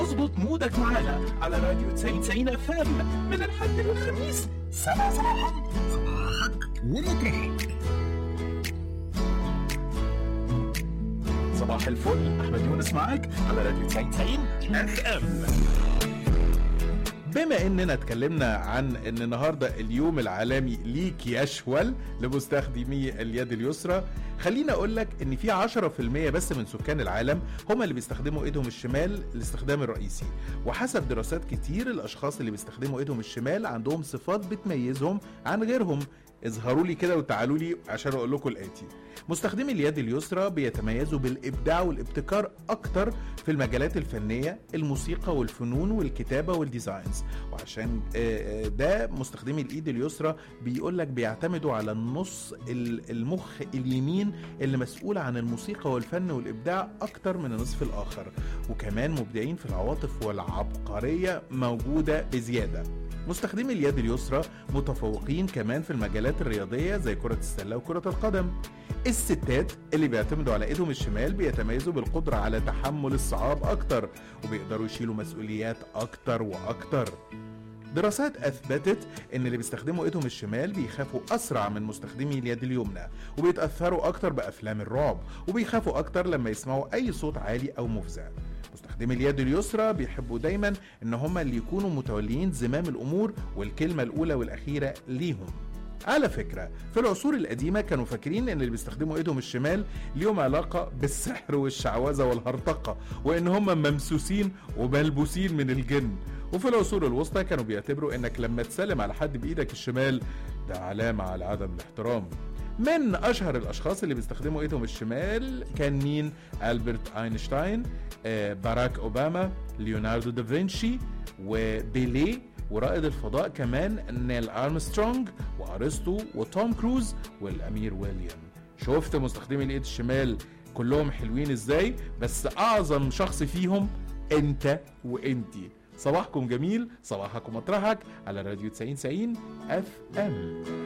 اظبط مودك معانا على راديو 99 اف ام من الحد للخميس سبع صباحا ومطرح صباح الفل احمد يونس معاك على راديو 99 اف ام بما اننا اتكلمنا عن ان النهارده اليوم العالمي ليك يشول لمستخدمي اليد اليسرى خليني اقول لك ان في 10% بس من سكان العالم هم اللي بيستخدموا ايدهم الشمال الاستخدام الرئيسي وحسب دراسات كتير الاشخاص اللي بيستخدموا ايدهم الشمال عندهم صفات بتميزهم عن غيرهم اظهروا لي كده وتعالوا لي عشان اقول لكم الاتي مستخدمي اليد اليسرى بيتميزوا بالابداع والابتكار اكتر في المجالات الفنيه الموسيقى والفنون والكتابه والديزاينز وعشان آه، آه، ده مستخدمي الايد اليسرى بيقول لك بيعتمدوا على النص ال- المخ اليمين اللي مسؤول عن الموسيقى والفن والابداع اكتر من النصف الاخر وكمان مبدعين في العواطف والعبقريه موجوده بزياده مستخدمي اليد اليسرى متفوقين كمان في المجالات الرياضية زي كرة السلة وكرة القدم الستات اللي بيعتمدوا على ايدهم الشمال بيتميزوا بالقدرة على تحمل الصعاب اكتر وبيقدروا يشيلوا مسؤوليات اكتر واكتر دراسات اثبتت ان اللي بيستخدموا ايدهم الشمال بيخافوا اسرع من مستخدمي اليد اليمنى وبيتاثروا اكتر بافلام الرعب وبيخافوا اكتر لما يسمعوا اي صوت عالي او مفزع مستخدمي اليد اليسرى بيحبوا دايما ان هم اللي يكونوا متوليين زمام الامور والكلمه الاولى والاخيره ليهم على فكرة في العصور القديمة كانوا فاكرين ان اللي بيستخدموا ايدهم الشمال ليهم علاقة بالسحر والشعوذة والهرطقة وان هم ممسوسين وملبوسين من الجن وفي العصور الوسطى كانوا بيعتبروا انك لما تسلم على حد بايدك الشمال ده علامة على عدم الاحترام من اشهر الاشخاص اللي بيستخدموا ايدهم الشمال كان مين البرت اينشتاين آه، باراك اوباما ليوناردو دافنشي وبيليه ورائد الفضاء كمان نيل ارمسترونج وارسطو وتوم كروز والامير ويليام شفت مستخدمي الايد الشمال كلهم حلوين ازاي بس اعظم شخص فيهم انت وانتي صباحكم جميل صباحكم مطرحك على راديو 90 90 اف ام